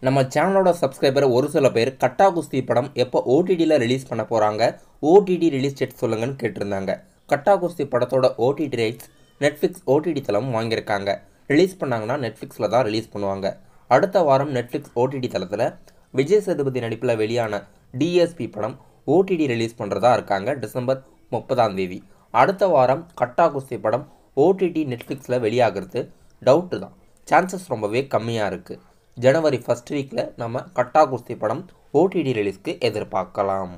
நம்ம சேனலோட சப்ஸ்கிரைபர் ஒரு சில பேர் கட்டா குஸ்தி படம் எப்போ ஓடிடியில் ரிலீஸ் பண்ண போகிறாங்க ஓடிடி ரிலீஸ் டேட் சொல்லுங்கன்னு கேட்டிருந்தாங்க கட்டா குஸ்தி படத்தோட ஓடிடி ரைட்ஸ் நெட்ஃப்ளிக்ஸ் ஓடிடி தளம் வாங்கியிருக்காங்க ரிலீஸ் பண்ணாங்கன்னா நெட்ஃப்ளிக்ஸில் தான் ரிலீஸ் பண்ணுவாங்க அடுத்த வாரம் நெட்ஃப்ளிக்ஸ் ஓடிடி தளத்தில் விஜய் சேதுபதி நடிப்பில் வெளியான டிஎஸ்பி படம் ஓடிடி ரிலீஸ் பண்ணுறதா இருக்காங்க டிசம்பர் முப்பதாம் தேதி அடுத்த வாரம் கட்டா குஸ்தி படம் ஓடிடி நெட்ஃப்ளிக்ஸில் வெளியாகிறது டவுட்டு தான் சான்சஸ் ரொம்பவே கம்மியாக இருக்குது ஜனவரி ஃபஸ்ட் வீக்கில் நம்ம கட்டா குஸ்தி படம் ஓடிடி ரிலீஸ்க்கு எதிர்பார்க்கலாம்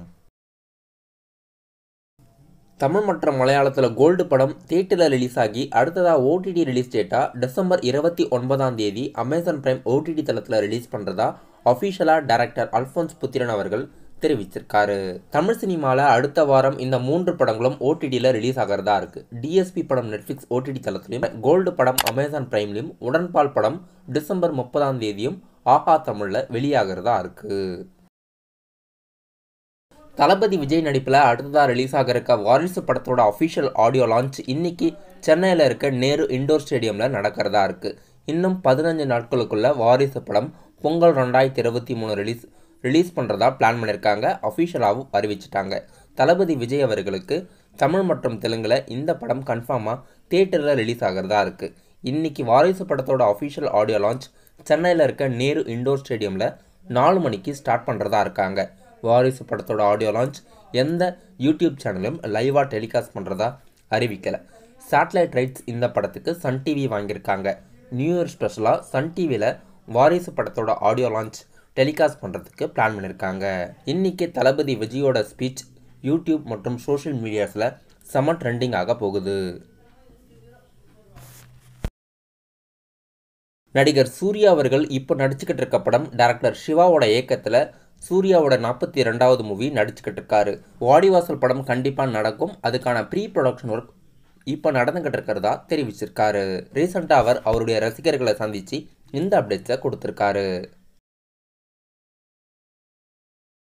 தமிழ் மற்றும் மலையாளத்தில் கோல்டு படம் தியேட்டரில் ரிலீஸ் ஆகி அடுத்ததாக ஓடிடி ரிலீஸ் டேட்டாக டிசம்பர் இருபத்தி ஒன்பதாம் தேதி அமேசான் பிரைம் ஓடிடி தளத்தில் ரிலீஸ் பண்ணுறதா அஃபிஷியலாக டைரக்டர் அல்ஃபோன்ஸ் புத்திரன் அவர்கள் தெரிவிச்சிருக்காரு தமிழ் சினிமாவில் அடுத்த வாரம் இந்த மூன்று படங்களும் ஓடிடியில் ரிலீஸ் ஆகிறதா இருக்கு டிஎஸ்பி படம் நெட்ஃப்ளிக்ஸ் ஓடிடி தளத்திலையும் கோல்டு படம் அமேசான் பிரைம்லையும் உடன்பால் படம் டிசம்பர் முப்பதாம் தேதியும் ஆஹா தமிழில் வெளியாகிறதா இருக்கு தளபதி விஜய் நடிப்பில் அடுத்ததாக ரிலீஸ் ஆக இருக்க வாரிசு படத்தோட அஃபிஷியல் ஆடியோ லான்ச் இன்னைக்கு சென்னையில் இருக்க நேரு இண்டோர் ஸ்டேடியமில் நடக்கிறதா இருக்கு இன்னும் பதினஞ்சு நாட்களுக்குள்ள வாரிசு படம் பொங்கல் ரெண்டாயிரத்தி இருபத்தி மூணு ரிலீஸ் ரிலீஸ் பண்ணுறதா பிளான் பண்ணியிருக்காங்க அஃபிஷியலாகவும் அறிவிச்சிட்டாங்க தளபதி விஜய் அவர்களுக்கு தமிழ் மற்றும் தெலுங்கில் இந்த படம் கன்ஃபார்மாக தியேட்டரில் ரிலீஸ் ஆகிறதா இருக்குது இன்னைக்கு வாரிசு படத்தோட அஃபிஷியல் ஆடியோ லான்ச் சென்னையில் இருக்க நேரு இண்டோர் ஸ்டேடியமில் நாலு மணிக்கு ஸ்டார்ட் பண்ணுறதா இருக்காங்க வாரிசு படத்தோட ஆடியோ லான்ச் எந்த யூடியூப் சேனலும் லைவாக டெலிகாஸ்ட் பண்ணுறதா அறிவிக்கலை சேட்டலைட் ரைட்ஸ் இந்த படத்துக்கு சன் டிவி வாங்கியிருக்காங்க நியூ இயர் ஸ்பெஷலாக சன் டிவியில் வாரிசு படத்தோட ஆடியோ லான்ச் டெலிகாஸ்ட் பண்ணுறதுக்கு பிளான் பண்ணியிருக்காங்க இன்றைக்கி தளபதி விஜயோட ஸ்பீச் யூடியூப் மற்றும் சோஷியல் மீடியாஸில் செம ட்ரெண்டிங் ஆக போகுது நடிகர் சூர்யா அவர்கள் இப்போ நடிச்சுக்கிட்டு இருக்க படம் டேரக்டர் சிவாவோட இயக்கத்தில் சூர்யாவோட நாற்பத்தி ரெண்டாவது மூவி நடிச்சுக்கிட்டு இருக்காரு வாடிவாசல் படம் கண்டிப்பாக நடக்கும் அதுக்கான ப்ரீ ப்ரொடக்ஷன் ஒர்க் இப்போ நடந்துக்கிட்டு இருக்கிறதா தெரிவிச்சிருக்காரு ரீசெண்டாக அவர் அவருடைய ரசிகர்களை சந்தித்து இந்த அப்டேட்ஸை கொடுத்துருக்காரு